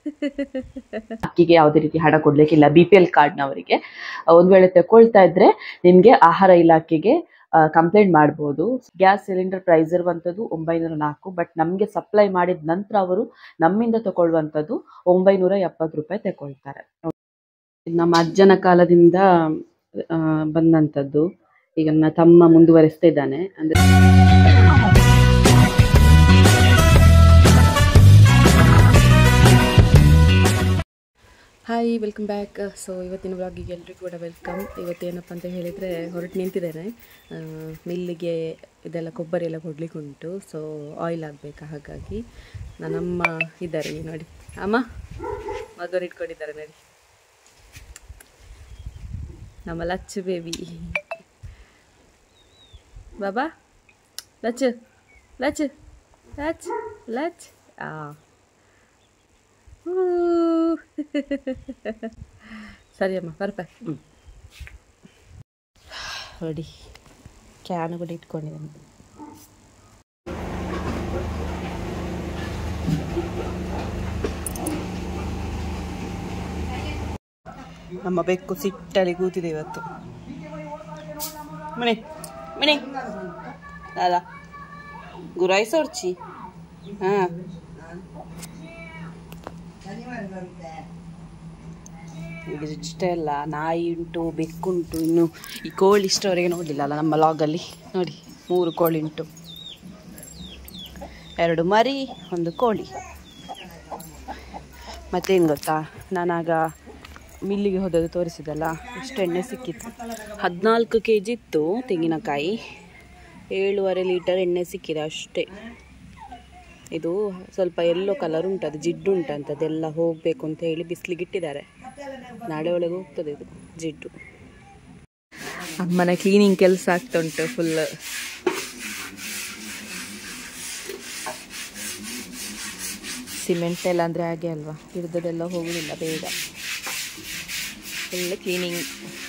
ಅಕ್ಕಿಗೆ ಯಾವುದೇ ರೀತಿ ಹಣ ಕೊಡ್ಲಿಕ್ಕಿಲ್ಲ ಬಿ ಪಿ ಎಲ್ ಕಾರ್ಡ್ನವರಿಗೆ ಒಂದು ವೇಳೆ ತಗೊಳ್ತಾ ಇದ್ರೆ ನಿಮಗೆ ಆಹಾರ ಇಲಾಖೆಗೆ ಕಂಪ್ಲೇಂಟ್ ಮಾಡ್ಬೋದು ಗ್ಯಾಸ್ ಸಿಲಿಂಡರ್ ಪ್ರೈಸ್ ಇರುವಂಥದ್ದು ಒಂಬೈನೂರ ನಾಲ್ಕು ಬಟ್ ನಮಗೆ ಸಪ್ಲೈ ಮಾಡಿದ ನಂತರ ಅವರು ನಮ್ಮಿಂದ ತಗೊಳ್ಳುವಂಥದ್ದು ಒಂಬೈನೂರ ಎಪ್ಪತ್ತು ರೂಪಾಯಿ ತಗೊಳ್ತಾರೆ ಇದು ನಮ್ಮ ಅಜ್ಜನ ಕಾಲದಿಂದ ಆ, ಬಂದಂಥದ್ದು ಈಗ ನನ್ನ ತಮ್ಮ ಮುಂದುವರಿಸ್ತಾ ಇದ್ದಾನೆ ಅಂದ್ರೆ ಹಾಯ್ ವೆಲ್ಕಮ್ ಬ್ಯಾಕ್ ಸೊ ಇವತ್ತಿನ ವ್ಲಾಗಿಗೆ ಎಲ್ರಿಗೂ ಕೂಡ ವೆಲ್ಕಮ್ ಇವತ್ತೇನಪ್ಪ ಅಂತ ಹೇಳಿದರೆ ಹೊರಟು ನಿಂತಿದ್ದೇನೆ ಆ, ಮಿಲ್ಲಿಗೆ ಇದೆಲ್ಲ ಕೊಬ್ಬರಿ ಎಲ್ಲ ಕೊಡ್ಲಿಕ್ಕೆ ಉಂಟು ಸೊ ಆಯಿಲ್ ಆಗಬೇಕಾ ಹಾಗಾಗಿ ನನ್ನಮ್ಮ ಇದ್ದಾರೆ ಇಲ್ಲಿ ನೋಡಿ ಅಮ್ಮ ಮಗರು ಇಟ್ಕೊಂಡಿದ್ದಾರೆ ನೋಡಿ ನಮ್ಮ ಲಚ್ಚು ಬೇಬಿ ಬಾಬಾ ಲಚ್ಚು ಲಚ್ಚು ಲಚ್ ಲಚ್ ಆ ಹೂ. ಸರಿ ಅಮ್ಮ ಬರ್ಪ ನೋಡಿ ಕ್ಯಾನ್ ಕೂಡ ಇಟ್ಕೊಂಡಿದ್ದೇನೆ ನಮ್ಮ ಬೆಕ್ಕು ಸಿಟ್ಟಲ್ಲಿ ಕೂತಿದೆ ಇವತ್ತು ಮನೆ ಮನೆ ಅಲ್ಲ ಗುರಾಯಿಸೋರ್ಚಿ ಹಾಂ ಈಗ ಇಷ್ಟೇ ಅಲ್ಲ ನಾಯಿ ಉಂಟು ಬೆಕ್ಕುಂಟು ಇನ್ನು ಈ ಕೋಳಿ ಇಷ್ಟವರೆಗೆ ನೋಡಲಿಲ್ಲ ಅಲ್ಲ ನಮ್ಮ ಲಾಗಲ್ಲಿ ನೋಡಿ ಮೂರು ಕೋಳಿ ಉಂಟು ಎರಡು ಮರಿ ಒಂದು ಕೋಳಿ ಮತ್ತೇನು ಗೊತ್ತಾ ನಾನಾಗ ಮಿಲ್ಲಿಗೆ ಹೋದದ್ದು ತೋರಿಸಿದಲ್ಲ ಇಷ್ಟು ಎಣ್ಣೆ ಸಿಕ್ಕಿತ್ತು ಹದಿನಾಲ್ಕು ಕೆ ಜಿ ಇತ್ತು ತೆಂಗಿನಕಾಯಿ ಏಳುವರೆ ಲೀಟರ್ ಎಣ್ಣೆ ಸಿಕ್ಕಿದೆ ಅಷ್ಟೇ ಇದು ಸ್ವಲ್ಪ ಎಲ್ಲೋ ಕಲರ್ ಉಂಟು ಅದು ಜಿಡ್ಡು ಉಂಟಂತ ಅದೆಲ್ಲ ಹೋಗಬೇಕು ಅಂತ ಹೇಳಿ ಬಿಸಿಲಿಗೆ ಇಟ್ಟಿದ್ದಾರೆ ನಾಳೆ ಒಳಗೆ ಹೋಗ್ತದೆ ಇದು ಜಿಡ್ಡು ಅಮ್ಮನ ಕ್ಲೀನಿಂಗ್ ಕೆಲಸ ಆಗ್ತಾ ಉಂಟು ಫುಲ್ ಸಿಮೆಂಟ್ ಎಲ್ಲ ಅಂದರೆ ಹಾಗೆ ಅಲ್ವಾ ಹಿಡಿದದೆಲ್ಲ ಹೋಗುದಿಲ್ಲ ಬೇಗ ಫುಲ್ ಕ್ಲೀನಿಂಗ್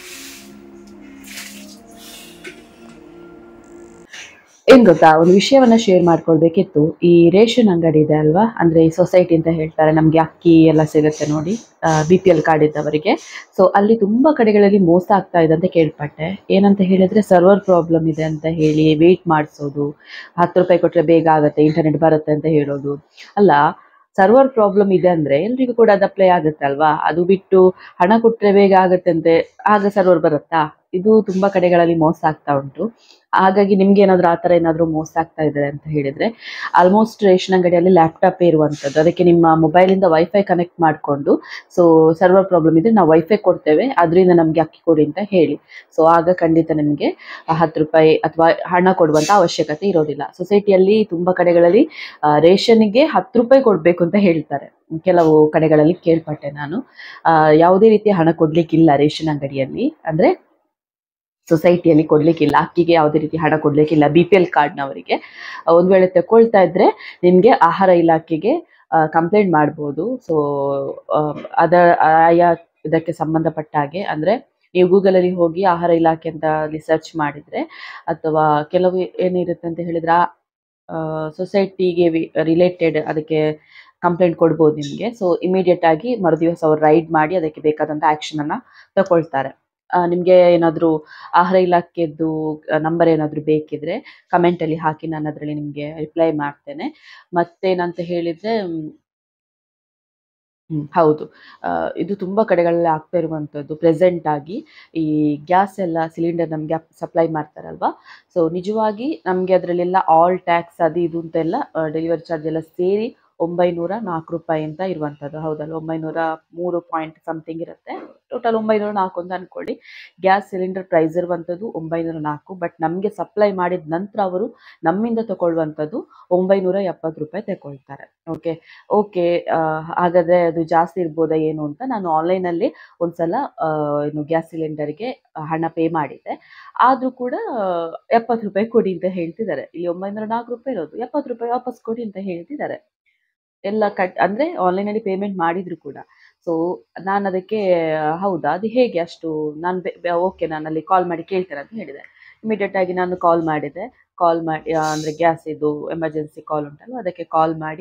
ಏನ್ ಗೊತ್ತಾ ಒಂದು ವಿಷಯವನ್ನ ಶೇರ್ ಮಾಡ್ಕೊಳ್ಬೇಕಿತ್ತು ಈ ರೇಷನ್ ಅಂಗಡಿ ಇದೆ ಅಲ್ವಾ ಅಂದ್ರೆ ಈ ಸೊಸೈಟಿ ಅಂತ ಹೇಳ್ತಾರೆ ನಮ್ಗೆ ಅಕ್ಕಿ ಎಲ್ಲ ಸಿಗುತ್ತೆ ನೋಡಿ ಬಿ ಪಿ ಎಲ್ ಕಾರ್ಡ್ ಇದ್ದವರಿಗೆ ಸೊ ಅಲ್ಲಿ ತುಂಬಾ ಕಡೆಗಳಲ್ಲಿ ಮೋಸ ಆಗ್ತಾ ಇದೆ ಅಂತ ಕೇಳ್ಪಟ್ಟೆ ಏನಂತ ಹೇಳಿದ್ರೆ ಸರ್ವರ್ ಪ್ರಾಬ್ಲಮ್ ಇದೆ ಅಂತ ಹೇಳಿ ವೇಟ್ ಮಾಡಿಸೋದು ಹತ್ತು ರೂಪಾಯಿ ಕೊಟ್ರೆ ಬೇಗ ಆಗುತ್ತೆ ಇಂಟರ್ನೆಟ್ ಬರುತ್ತೆ ಅಂತ ಹೇಳೋದು ಅಲ್ಲ ಸರ್ವರ್ ಪ್ರಾಬ್ಲಮ್ ಇದೆ ಅಂದ್ರೆ ಎಲ್ರಿಗೂ ಕೂಡ ಅದು ಅಪ್ಲೈ ಆಗುತ್ತೆ ಅಲ್ವಾ ಅದು ಬಿಟ್ಟು ಹಣ ಕೊಟ್ರೆ ಬೇಗ ಆಗುತ್ತೆ ಅಂತೆ ಆಗ ಸರ್ವರ್ ಬರುತ್ತಾ ಇದು ತುಂಬಾ ಕಡೆಗಳಲ್ಲಿ ಮೋಸ ಆಗ್ತಾ ಉಂಟು ಹಾಗಾಗಿ ನಿಮ್ಗೆ ಏನಾದ್ರು ಆ ಥರ ಏನಾದರೂ ಮೋಸ ಆಗ್ತಾ ಇದೆ ಅಂತ ಹೇಳಿದ್ರೆ ಆಲ್ಮೋಸ್ಟ್ ರೇಷನ್ ಅಂಗಡಿಯಲ್ಲಿ ಲ್ಯಾಪ್ಟಾಪ್ ಇರುವಂಥದ್ದು ಅದಕ್ಕೆ ನಿಮ್ಮ ಮೊಬೈಲಿಂದ ವೈಫೈ ಕನೆಕ್ಟ್ ಮಾಡಿಕೊಂಡು ಸೊ ಸರ್ವರ್ ಪ್ರಾಬ್ಲಮ್ ಇದ್ರೆ ನಾವು ವೈಫೈ ಕೊಡ್ತೇವೆ ಅದರಿಂದ ನಮಗೆ ಅಕ್ಕಿ ಕೊಡಿ ಅಂತ ಹೇಳಿ ಸೊ ಆಗ ಖಂಡಿತ ನಿಮಗೆ ಹತ್ತು ರೂಪಾಯಿ ಅಥವಾ ಹಣ ಕೊಡುವಂತ ಅವಶ್ಯಕತೆ ಇರೋದಿಲ್ಲ ಸೊಸೈಟಿಯಲ್ಲಿ ತುಂಬಾ ಕಡೆಗಳಲ್ಲಿ ಆ, ರೇಷನ್ಗೆ ಹತ್ತು ರೂಪಾಯಿ ಕೊಡಬೇಕು ಅಂತ ಹೇಳ್ತಾರೆ ಕೆಲವು ಕಡೆಗಳಲ್ಲಿ ಕೇಳ್ಪಟ್ಟೆ ನಾನು ಆ, ಯಾವುದೇ ರೀತಿಯ ಹಣ ಕೊಡ್ಲಿಕ್ಕಿಲ್ಲ ರೇಷನ್ ಅಂಗಡಿಯಲ್ಲಿ ಅಂದ್ರೆ ಸೊಸೈಟಿಯಲ್ಲಿ ಕೊಡ್ಲಿಕ್ಕಿಲ್ಲ ಅಕ್ಕಿಗೆ ಯಾವುದೇ ರೀತಿ ಹಣ ಕೊಡ್ಲಿಕ್ಕಿಲ್ಲ ಬಿ ಪಿ ಎಲ್ ಕಾರ್ಡ್ನವರಿಗೆ ಒಂದು ವೇಳೆ ತಗೊಳ್ತಾ ಇದ್ರೆ ನಿಮಗೆ ಆಹಾರ ಇಲಾಖೆಗೆ ಕಂಪ್ಲೇಂಟ್ ಮಾಡ್ಬೋದು ಸೊ ಅದ ಆಯಾ ಇದಕ್ಕೆ ಸಂಬಂಧಪಟ್ಟ ಹಾಗೆ ಅಂದ್ರೆ ನೀವು ಗೂಗಲಲ್ಲಿ ಹೋಗಿ ಆಹಾರ ಇಲಾಖೆ ಅಂತ ಅಲ್ಲಿ ಸರ್ಚ್ ಮಾಡಿದ್ರೆ ಅಥವಾ ಕೆಲವು ಏನಿರುತ್ತೆ ಅಂತ ಹೇಳಿದ್ರೆ ಆ ಸೊಸೈಟಿಗೆ ರಿಲೇಟೆಡ್ ಅದಕ್ಕೆ ಕಂಪ್ಲೇಂಟ್ ಕೊಡ್ಬೋದು ನಿಮಗೆ ಸೊ ಇಮಿಡಿಯೇಟ್ ಆಗಿ ಮರುದಿವಸ ಅವ್ರು ರೈಡ್ ಮಾಡಿ ಅದಕ್ಕೆ ಬೇಕಾದಂಥ ಆ್ಯಕ್ಷನ್ ಅನ್ನ ತಗೊಳ್ತಾರೆ ಆ, ನಿಮ್ಗೆ ಏನಾದರೂ ಆಹಾರ ಇಲಾಖೆದ್ದು ನಂಬರ್ ಏನಾದರೂ ಬೇಕಿದ್ರೆ ಕಮೆಂಟಲ್ಲಿ ಹಾಕಿ ನಾನು ಅದರಲ್ಲಿ ನಿಮಗೆ ರಿಪ್ಲೈ ಮಾಡ್ತೇನೆ ಮತ್ತೇನಂತ ಹೇಳಿದ್ರೆ ಮ್, ಹ್ಮ್, ಹೌದು ಆ, ಇದು ತುಂಬ ಕಡೆಗಳಲ್ಲಿ ಆಗ್ತಾ ಇರುವಂಥದ್ದು ಪ್ರೆಸೆಂಟ್ ಆಗಿ ಈ ಗ್ಯಾಸ್ ಎಲ್ಲ ಸಿಲಿಂಡರ್ ನಮಗೆ ಸಪ್ಲೈ ಮಾಡ್ತಾರಲ್ವಾ ಸೊ ನಿಜವಾಗಿ ನಮಗೆ ಅದರಲ್ಲೆಲ್ಲ ಆಲ್ ಟ್ಯಾಕ್ಸ್ ಅದು ಇದು ಅಂತೆಲ್ಲ ಡೆಲಿವರಿ ಚಾರ್ಜ್ ಎಲ್ಲ ಸೇರಿ ಒಂಬೈನೂರ ನಾಲ್ಕು ರೂಪಾಯಿ ಅಂತ ಇರುವಂಥದ್ದು ಹೌದಲ್ಲ ಒಂಬೈನೂರ ಮೂರು ಪಾಯಿಂಟ್ ಸಮಥಿಂಗ್ ಇರುತ್ತೆ ಟೋಟಲ್ ಒಂಬೈನೂರ ನಾಲ್ಕು ಅಂತ ಅನ್ಕೊಳ್ಳಿ ಗ್ಯಾಸ್ ಸಿಲಿಂಡರ್ ಪ್ರೈಸ್ ಇರುವಂಥದ್ದು ಒಂಬೈನೂರ ನಾಲ್ಕು ಬಟ್ ನಮಗೆ ಸಪ್ಲೈ ಮಾಡಿದ ನಂತರ ಅವರು ನಮ್ಮಿಂದ ತಗೊಳ್ಳುವಂಥದ್ದು ಒಂಬೈನೂರ ಎಪ್ಪತ್ತು ರೂಪಾಯಿ ತಗೊಳ್ತಾರೆ ಓಕೆ ಓಕೆ ಹಾಗಾದರೆ ಅದು ಜಾಸ್ತಿ ಇರ್ಬೋದಾ ಏನು ಅಂತ ನಾನು ಆನ್ಲೈನಲ್ಲಿ ಒಂದ್ಸಲ ಆ, ಏನು ಗ್ಯಾಸ್ ಸಿಲಿಂಡರ್ಗೆ ಹಣ ಪೇ ಮಾಡಿದ್ದೆ ಆದರೂ ಕೂಡ ಎಪ್ಪತ್ತು ರೂಪಾಯಿ ಕೊಡಿ ಅಂತ ಹೇಳ್ತಿದ್ದಾರೆ ಇಲ್ಲಿ ಒಂಬೈನೂರ ನಾಲ್ಕು ರೂಪಾಯಿ ಇರೋದು ಎಪ್ಪತ್ತು ರೂಪಾಯಿ ವಾಪಸ್ ಕೊಡಿ ಅಂತ ಹೇಳ್ತಿದ್ದಾರೆ ಎಲ್ಲ ಕಟ್ ಅಂದರೆ ಆನ್ಲೈನಲ್ಲಿ ಪೇಮೆಂಟ್ ಮಾಡಿದ್ರು ಕೂಡ ಸೊ ನಾನು ಅದಕ್ಕೆ ಹೌದಾ ಅದು ಹೇಗೆ ಅಷ್ಟು ನಾನು ಓಕೆ ನಾನು ಅಲ್ಲಿ ಕಾಲ್ ಮಾಡಿ ಕೇಳ್ತೇನೆ ಅಂತ ಹೇಳಿದೆ ಇಮಿಡಿಯೇಟ್ ಆಗಿ ನಾನು ಕಾಲ್ ಮಾಡಿದೆ ಕಾಲ್ ಮಾಡಿ ಅಂದರೆ ಗ್ಯಾಸ್ ಇದು ಎಮರ್ಜೆನ್ಸಿ ಕಾಲ್ ಉಂಟಲ್ಲ ಅದಕ್ಕೆ ಕಾಲ್ ಮಾಡಿ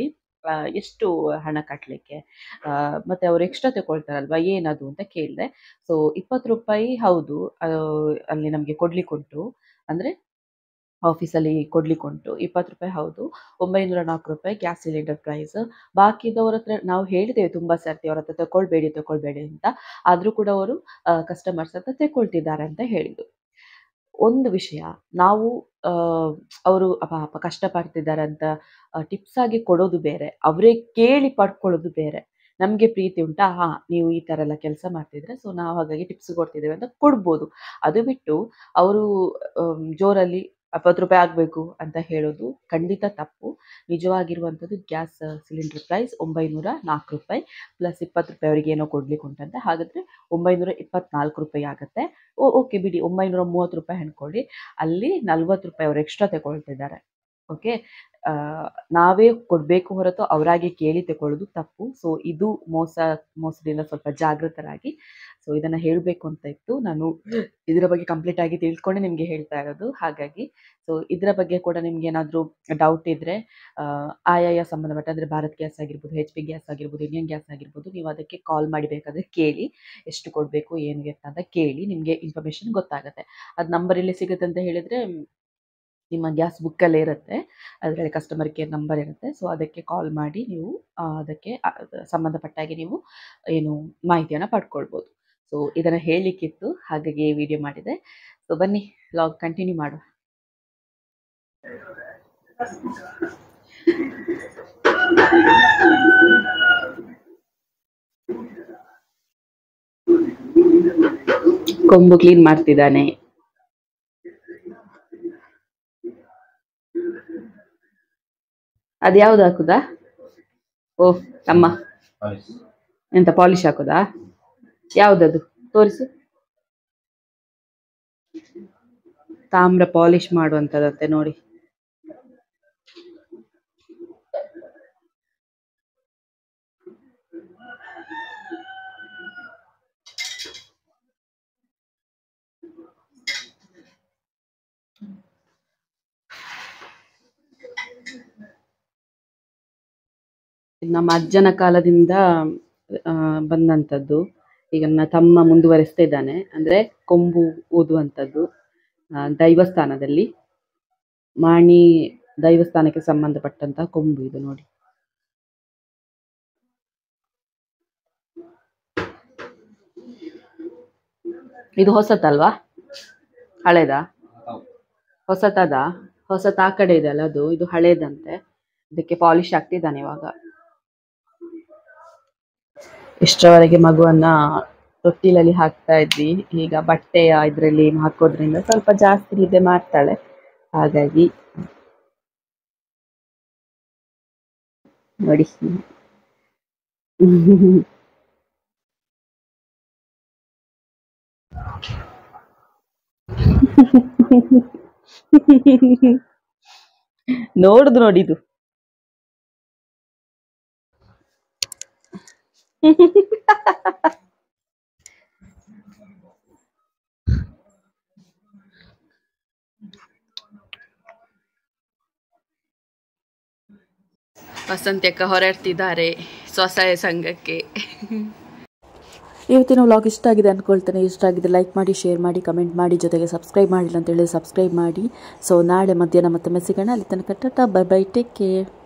ಆ, ಎಷ್ಟು ಹಣ ಕಟ್ಟಲಿಕ್ಕೆ ಮತ್ತು ಅವ್ರು ಎಕ್ಸ್ಟ್ರಾ ತಗೊಳ್ತಾರಲ್ವಾ ಏನದು ಅಂತ ಕೇಳಿದೆ ಸೊ ಇಪ್ಪತ್ತು ರೂಪಾಯಿ ಹೌದು ಆ, ಅಲ್ಲಿ ನಮಗೆ ಕೊಡ್ಲಿಕ್ಕುಂಟು ಅಂದರೆ ಆಫೀಸಲ್ಲಿ ಕೊಡ್ಲಿಕ್ಕುಂಟು ಇಪ್ಪತ್ತು ರೂಪಾಯಿ ಹೌದು ಒಂಬೈನೂರ ನಾಲ್ಕು ರೂಪಾಯಿ ಗ್ಯಾಸ್ ಸಿಲಿಂಡರ್ ಪ್ರೈಸ್ ಬಾಕಿದವ್ರ ಹತ್ರ ನಾವು ಹೇಳಿದ್ದೇವೆ ತುಂಬ ಸರ್ತಿ ಅವ್ರ ಹತ್ರ ತಗೊಳ್ಬೇಡಿ ತಗೊಳ್ಬೇಡಿ ಅಂತ ಆದರೂ ಕೂಡ ಅವರು ಕಸ್ಟಮರ್ಸ್ ಹತ್ರ ತಗೊಳ್ತಿದ್ದಾರೆ ಅಂತ ಹೇಳಿದರು ಒಂದು ವಿಷಯ ನಾವು ಅವರು ಪಾಪ ಕಷ್ಟಪಡ್ತಿದ್ದಾರೆ ಅಂತ ಟಿಪ್ಸ್ ಆಗಿ ಕೊಡೋದು ಬೇರೆ ಅವರೇ ಕೇಳಿ ಪಡ್ಕೊಳ್ಳೋದು ಬೇರೆ ನಮಗೆ ಪ್ರೀತಿ ಉಂಟಾ ಹಾಂ ನೀವು ಈ ಥರ ಎಲ್ಲ ಕೆಲಸ ಮಾಡ್ತಿದ್ರೆ ಸೊ ನಾವು ಹಾಗಾಗಿ ಟಿಪ್ಸ್ ಕೊಡ್ತಿದ್ದೇವೆ ಅಂತ ಕೊಡ್ಬೋದು ಅದು ಬಿಟ್ಟು ಅವರು ಜೋರಲ್ಲಿ ಎಪ್ಪತ್ತು ರೂಪಾಯಿ ಆಗಬೇಕು ಅಂತ ಹೇಳೋದು ಖಂಡಿತ ತಪ್ಪು ನಿಜವಾಗಿರುವಂಥದ್ದು ಗ್ಯಾಸ್ ಸಿಲಿಂಡರ್ ಪ್ರೈಸ್ ಒಂಬೈನೂರ ನಾಲ್ಕು ರೂಪಾಯಿ ಪ್ಲಸ್ ಇಪ್ಪತ್ತು ರೂಪಾಯಿ ಅವರಿಗೆ ಏನೋ ಕೊಡ್ಲಿಕ್ಕೆ ಉಂಟಂತೆ ಹಾಗಾದರೆ ಒಂಬೈನೂರ ಇಪ್ಪತ್ನಾಲ್ಕು ರೂಪಾಯಿ ಆಗುತ್ತೆ ಓ ಓಕೆ ಬಿಡಿ ಒಂಬೈನೂರ ಮೂವತ್ತು ರೂಪಾಯಿ ಅನ್ಕೊಳ್ಳಿ ಅಲ್ಲಿ ನಲ್ವತ್ತು ರೂಪಾಯಿ ಅವರು ಎಕ್ಸ್ಟ್ರಾ ತಗೊಳ್ತಿದ್ದಾರೆ ಓಕೆ ನಾವೇ ಕೊಡಬೇಕು ಹೊರತು ಅವರಾಗಿ ಕೇಳಿ ತಗೊಳ್ಳೋದು ತಪ್ಪು ಸೊ ಇದು ಮೋಸ ಮೋಸದಿಂದ ಸ್ವಲ್ಪ ಜಾಗೃತರಾಗಿ ಸೊ ಇದನ್ನು ಹೇಳಬೇಕು ಅಂತ ಇತ್ತು ನಾನು ಇದರ ಬಗ್ಗೆ ಕಂಪ್ಲೀಟ್ ಆಗಿ ತಿಳ್ಕೊಂಡೆ ನಿಮಗೆ ಹೇಳ್ತಾ ಇರೋದು ಹಾಗಾಗಿ ಸೊ ಇದರ ಬಗ್ಗೆ ಕೂಡ ನಿಮ್ಗೆ ಏನಾದರೂ ಡೌಟ್ ಇದ್ದರೆ ಆಯಾಯ ಸಂಬಂಧಪಟ್ಟ ಅಂದರೆ ಭಾರತ್ ಗ್ಯಾಸ್ ಆಗಿರ್ಬೋದು ಹೆಚ್ ಪಿ ಗ್ಯಾಸ್ ಆಗಿರ್ಬೋದು ಇಂಡಿಯನ್ ಗ್ಯಾಸ್ ಆಗಿರ್ಬೋದು ನೀವು ಅದಕ್ಕೆ ಕಾಲ್ ಮಾಡಿ ಬೇಕಾದರೆ ಕೇಳಿ ಎಷ್ಟು ಕೊಡಬೇಕು ಏನು ಎತ್ತ ಅಂತ ಕೇಳಿ ನಿಮಗೆ ಇನ್ಫಾರ್ಮೇಷನ್ ಗೊತ್ತಾಗುತ್ತೆ ಅದು ನಂಬರ್ ಇಲ್ಲಿ ಸಿಗುತ್ತೆ ಅಂತ ಹೇಳಿದರೆ ನಿಮ್ಮ ಗ್ಯಾಸ್ ಬುಕ್ಕಲ್ಲೇ ಇರುತ್ತೆ ಅದರಲ್ಲಿ ಕಸ್ಟಮರ್ ಕೇರ್ ನಂಬರ್ ಇರುತ್ತೆ ಸೊ ಅದಕ್ಕೆ ಕಾಲ್ ಮಾಡಿ ನೀವು ಆ, ಅದಕ್ಕೆ ಆ, ಸಂಬಂಧಪಟ್ಟಾಗೆ ನೀವು ಏನು ಮಾಹಿತಿಯನ್ನು ಪಡ್ಕೊಳ್ಬೋದು ಸೊ ಇದನ್ನು ಹೇಳಲಿಕ್ಕಿತ್ತು ಹಾಗಾಗಿ ಈ ವಿಡಿಯೋ ಮಾಡಿದೆ ಸೊ ಬನ್ನಿ ಲಾಗ್ ಕಂಟಿನ್ಯೂ ಮಾಡುವ ಕೊಂಬು ಕ್ಲೀನ್ ಮಾಡ್ತಿದ್ದಾನೆ ಅದ್ಯಾವ್ದು ಹಾಕುದಾ ಓ ತಮ್ಮ ಎಂತ ಪಾಲಿಶ್ ಹಾಕುದಾ ಯಾವ್ದದು ತೋರಿಸು ತಾಮ್ರ ಪಾಲಿಶ್ ಮಾಡುವಂಥದ್ದಂತೆ ನೋಡಿ ನಮ್ಮ ಅಜ್ಜನ ಕಾಲದಿಂದ ಆ, ಬಂದಂಥದ್ದು ಈಗ ನನ್ನ ತಮ್ಮ ಮುಂದುವರಿಸ್ತಾ ಇದ್ದಾನೆ ಅಂದ್ರೆ ಕೊಂಬು ಊದುವಂಥದ್ದು ಆ, ದೈವಸ್ಥಾನದಲ್ಲಿ ಮಾಣಿ ದೈವಸ್ಥಾನಕ್ಕೆ ಸಂಬಂಧಪಟ್ಟಂತ ಕೊಂಬು ಇದು ನೋಡಿ ಇದು ಹೊಸತಲ್ವಾ ಹಳೇದಾ ಹೊಸತದ ಹೊಸತ ಆ ಕಡೆ ಇದೆ ಅಲ್ಲ ಅದು ಇದು ಹಳೇದಂತೆ ಇದಕ್ಕೆ ಪಾಲಿಶ್ ಆಗ್ತಿದ್ದಾನೆ ಇವಾಗ ಇಷ್ಟರವರೆಗೆ ಮಗುವನ್ನ ತೊಟ್ಟಿಲಲ್ಲಿ ಹಾಕ್ತಾ ಇದ್ವಿ ಈಗ ಬಟ್ಟೆಯ ಇದರಲ್ಲಿ ಹಾಕೋದ್ರಿಂದ ಸ್ವಲ್ಪ ಜಾಸ್ತಿ ನಿದ್ದೆ ಮಾಡ್ತಾಳೆ ಹಾಗಾಗಿ ನೋಡಿ ನೋಡುದು ನೋಡಿ ಇದು ವಸಂತ್ಯಕ್ಕ ಹೊರಡ್ತಿದ್ದಾರೆ ಸ್ವಸಹಾಯ ಸಂಘಕ್ಕೆ ಇವತ್ತಿನ ವ್ಲಾಗ್ ಇಷ್ಟ ಆಗಿದೆ ಅಂದ್ಕೊಳ್ತೇನೆ ಇಷ್ಟ ಆಗಿದೆ ಲೈಕ್ ಮಾಡಿ ಶೇರ್ ಮಾಡಿ ಕಮೆಂಟ್ ಮಾಡಿ ಜೊತೆಗೆ ಸಬ್ಸ್ಕ್ರೈಬ್ ಮಾಡಿಲ್ಲ ಅಂತ ಹೇಳಿ ಸಬ್ಸ್ಕ್ರೈಬ್ ಮಾಡಿ ಸೊ ನಾಳೆ ಮಧ್ಯಾಹ್ನ ಮತ್ತೊಮ್ಮೆ ಸಿಗೋಣ ಅಲ್ಲಿ ತನಕ tata bye bye take care